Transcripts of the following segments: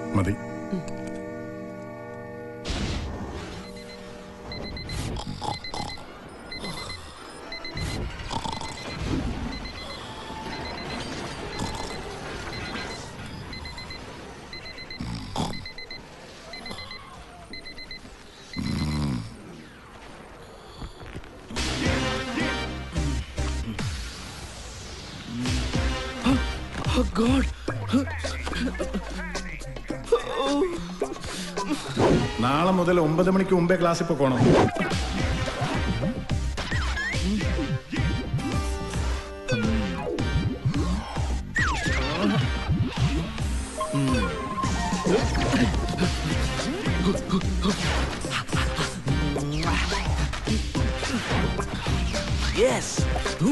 മതി Oh God. നാളെ മുതൽ ഒമ്പത് മണിക്ക് മുമ്പേ ക്ലാസ്സിൽ പോകണം Yes.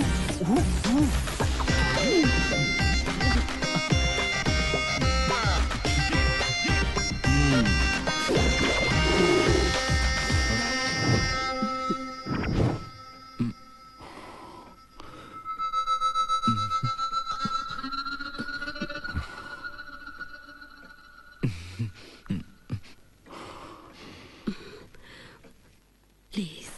പ്ലീസ്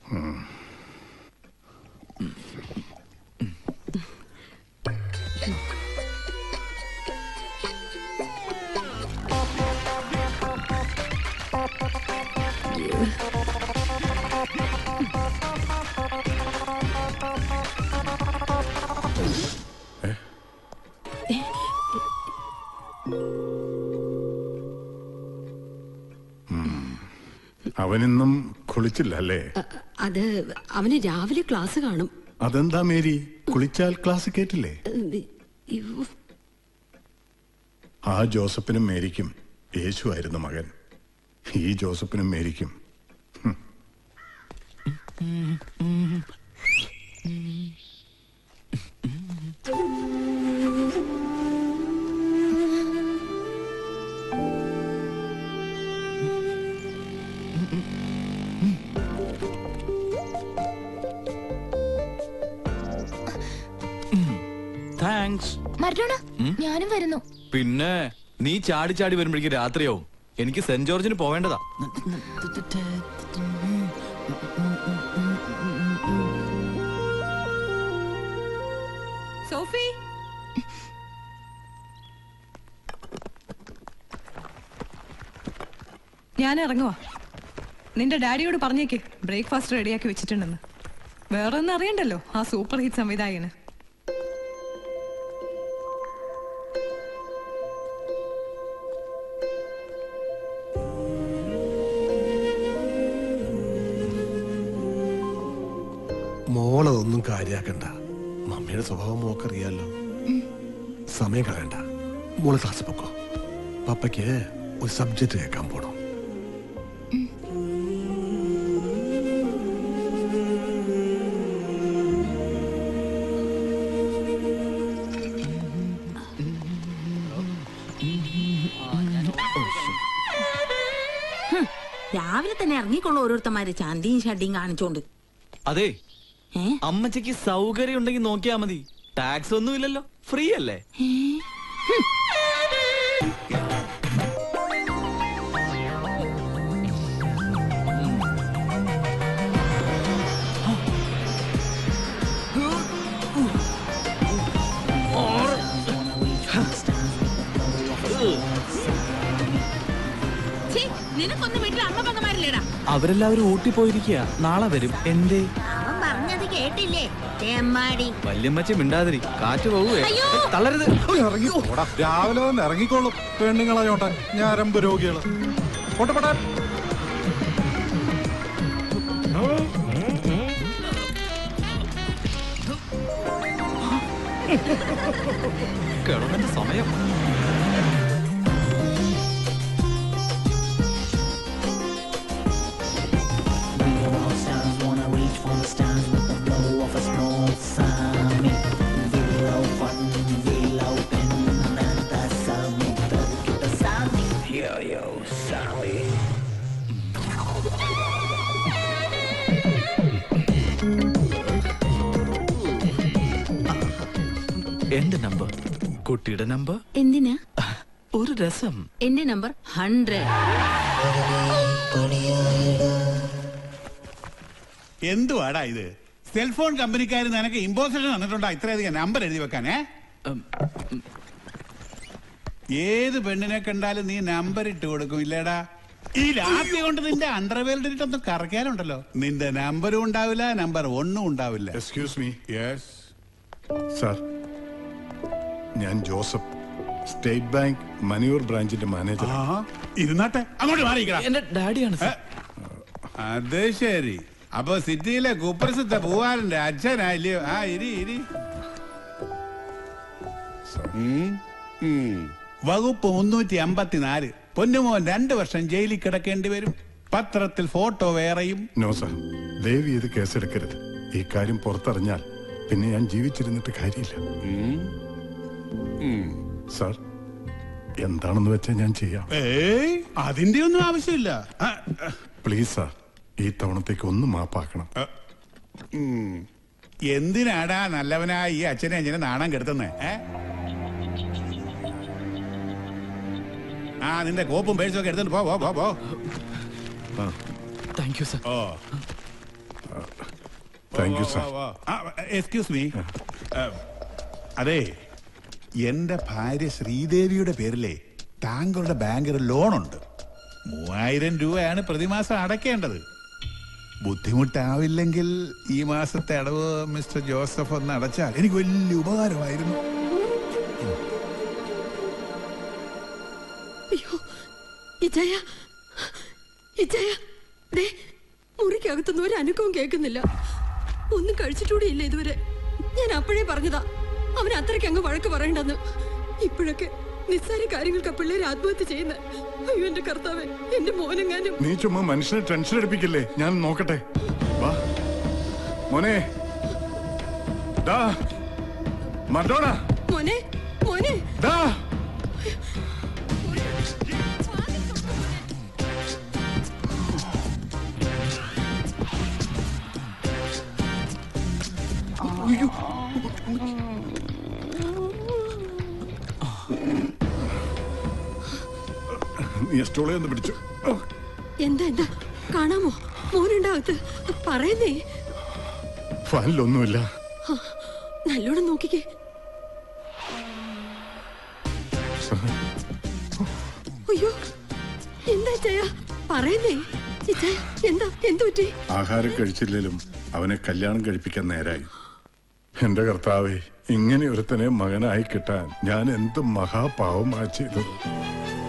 അവനിന്നും കുളിച്ചില്ല അല്ലേ അ- അത് അവന് രാവിലെ ക്ലാസ് കാണും അതെന്താ മേരി കുളിച്ചാൽ ക്ലാസ് കേട്ടില്ലേ ഇത് ഇവ് ആ ജോസഫിനും മേരിക്കും യേശു ആയിരുന്നു മകൻ ഈ ജോസഫിനും മേരിക്കും ഹും. താങ്ക്സ് മരണോണ ഞാനും വരുന്നു പിന്നെ നീ ചാടി ചാടി വരുമ്പോഴേക്കും രാത്രിയാവും എനിക്ക് സെന്റ് ജോർജിന് പോവേണ്ടതാ സോഫി ഞാൻ ഇറങ്ങുവാ നിന്റെ ഡാഡിയോട് പറഞ്ഞേക്ക് ബ്രേക്ക്ഫാസ്റ്റ് റെഡിയാക്കി വെച്ചിട്ടുണ്ടെന്ന് വേറെ ഒന്നും അറിയണ്ടല്ലോ ആ സൂപ്പർ ഹിറ്റ് സംവിധായകന് മോളതൊന്നും കാര്യാക്കണ്ട മമ്മിയുടെ സ്വഭാവം മോക്കറിയാലോ സമയം കളയണ്ട മോള് ക്ലാസ് പൊക്കോ പപ്പയ്ക്ക് ഒരു സബ്ജക്റ്റ് കേൾക്കാൻ പോണം രാവിലെ തന്നെ ഇറങ്ങിക്കൊള്ളു ഓരോരുത്തന്മാര് ചാന്തിയും ഷഡിയും കാണിച്ചോണ്ട് അതെ ഏ? അമ്മച്ചക്ക് സൗകര്യം ഉണ്ടെങ്കിൽ നോക്കിയാ മതി ടാക്സ് ഒന്നും ഇല്ലല്ലോ ഫ്രീ അല്ലേ ഛീ, നിനക്കൊന്നും വീട്ടിൽ അമ്മ പങ്കമാരില്ലേടാ അവരെല്ലാവരും ഊട്ടി പോയിരിക്കുക നാളെ വരും എന്തേ അവൻ പറഞ്ഞത് കേട്ടില്ലേ തേമ്മാടി വല്യമ്മച്ച മിണ്ടാതിരി കാറ്റ് പോവേ അയ്യോ! തളരുത് ഇറങ്ങിക്കോടാ രാവിലെ തന്നെ ഇറങ്ങിക്കോളും പെണ്ണുങ്ങളെ ചോട്ടെ ഞാരമ്പ് രോഗികള് പോട്ടെ കിടന്നന്റെ സമയം എന്റെ നമ്പർ കുട്ടിയുടെ നമ്പർ എന്തിനാ ഒരു രസം എന്റെ നമ്പർ ഹൺഡ്രഡ് എന്തുവാടാ ഇത് സെൽഫോൺ കമ്പനിക്കാർ നിനക്ക് ഇമ്പോസിഷൻ തന്നിട്ടുണ്ടോ ഇത്രയധികം നമ്പർ എഴുതി വെക്കാനേ ഉം, ഏത് പെണ്ണിനെ കണ്ടാലും നീ നമ്പർ ഇട്ട് കൊടുക്കും ഇല്ലേടാ ഈ രാത്രി കൊണ്ട് നിന്റെ അണ്ടർവേൽഡിട്ടൊന്നും കറക്കാനുണ്ടല്ലോ നിന്റെ നമ്പറും ഉണ്ടാവില്ല നമ്പർ ഒന്നും ഉണ്ടാവില്ല എക്സ്ക്യൂസ് മീ യെസ് സാർ ഞാൻ ജോസഫ് സ്റ്റേറ്റ് ബാങ്ക് മണിയൂർ ബ്രാഞ്ചിന്റെ മാനേജർ ഇരുന്നാട്ടെ അങ്ങോട്ട് മാറിയിക്കടാ എന്റെ ഡാഡിയാണ് ഏ? സർ അത് ശരി അപ്പൊ സിറ്റിയിലെ കുപ്രസിദ്ധ പൂവാരന്റെ അച്ഛനായില്ലയോ ആ ഇരി ഇരി ഉം, ഉം. വകുപ്പ് മുന്നൂറ്റി അമ്പത്തിനാല് പൊന്നുമോൻ രണ്ടു വർഷം ജയിലിൽ കിടക്കേണ്ടി വരും പത്രത്തിൽ ഫോട്ടോ വേറെയും നോ സാർ ദേവി ഇത് കേസെടുക്കരുത് ഈ കാര്യം പുറത്തറിഞ്ഞാൽ പിന്നെ ഞാൻ ജീവിച്ചിരുന്നിട്ട് കാര്യമില്ല സാർ എന്താണെന്ന് വെച്ചാൽ ഞാൻ ചെയ്യാം ഏയ് അതിന്റെ ഒന്നും ആവശ്യമില്ല ആ, ആ, പ്ലീസ് സാർ ഈ തവണത്തേക്ക് ഒന്ന് മാപ്പാക്കണം ഉം. എന്തിനാടാ നല്ലവനായ ഈ അച്ഛനെ അച്ഛനെ നാണം കെടുത്തുന്നേ ഏ ആ നിന്റെ കോപ്പും പേഴ്സും ഒക്കെ എടുത്തിട്ട് പോ പോ പോ പോ താങ്ക് യു സർ ഓ thank you sir excuse me അതെ എന്റെ ഭാര്യ ശ്രീദേവിയുടെ പേരിലെ താങ്കളുടെ ബാങ്കിൽ ലോണുണ്ട് മൂവായിരം രൂപയാണ് പ്രതിമാസം അടയ്ക്കേണ്ടത് ബുദ്ധിമുട്ടാവില്ലെങ്കിൽ ഈ മാസത്തെ അടവ് മിസ്റ്റർ ജോസഫ് ഒന്ന് അടച്ചാൽ എനിക്ക് വലിയ ഉപകാരമായിരുന്നു അയ്യോ ഇജയ ഇജയ ദേ മുറിക്കകത്തുനിന്ന് ഒരു അനുഭവം കേൾക്കുന്നില്ല ഒന്നും കഴിച്ചിട്ടൂടെ ഇല്ല ഇതുവരെ ഞാൻ അപ്പോഴേ പറഞ്ഞതാ അവൻ അത്രയ്ക്ക് അങ്ങ് വഴക്ക് പറയണ്ടെന്ന് ഇപ്പോഴൊക്കെ നിസ്സാര കാര്യങ്ങൾക്ക് ആ പിള്ളേർ ആത്മഹത്യ ചെയ്യുന്ന അയ്യോ എന്റെ കർത്താവേ എന്റെ മോനെങ്ങാനും നീ ചുമ്മാ മനുഷ്യനെ ടെൻഷൻ എടുപ്പിക്കില്ലേ ഞാൻ നോക്കട്ടെ വാ മോനെ ഡാ മർഡോണ മോനെ മോനെ ഡാ നീ സ്റ്റോളെ ഒന്ന് പിടിച്ചു എന്താ എന്താ കാണാമോ മോനുണ്ടാകത്ത് പറയുന്നേ ഫാനിലൊന്നുമില്ല നല്ലോണം നോക്കിക്കേ അയ്യോ എന്താ ചയ പറയുന്നേ ഇച്ചയ എന്താ എന്തു പറ്റി ആഹാരം കഴിച്ചില്ലേലും അവനെ കല്യാണം കഴിപ്പിക്കാൻ നേരായി എന്റെ കർത്താവേ ഇങ്ങനെ ഒരുത്തനെ മകനായി കിട്ടാൻ ഞാൻ എന്ത് മഹാപാവമാ ചെയ്തത്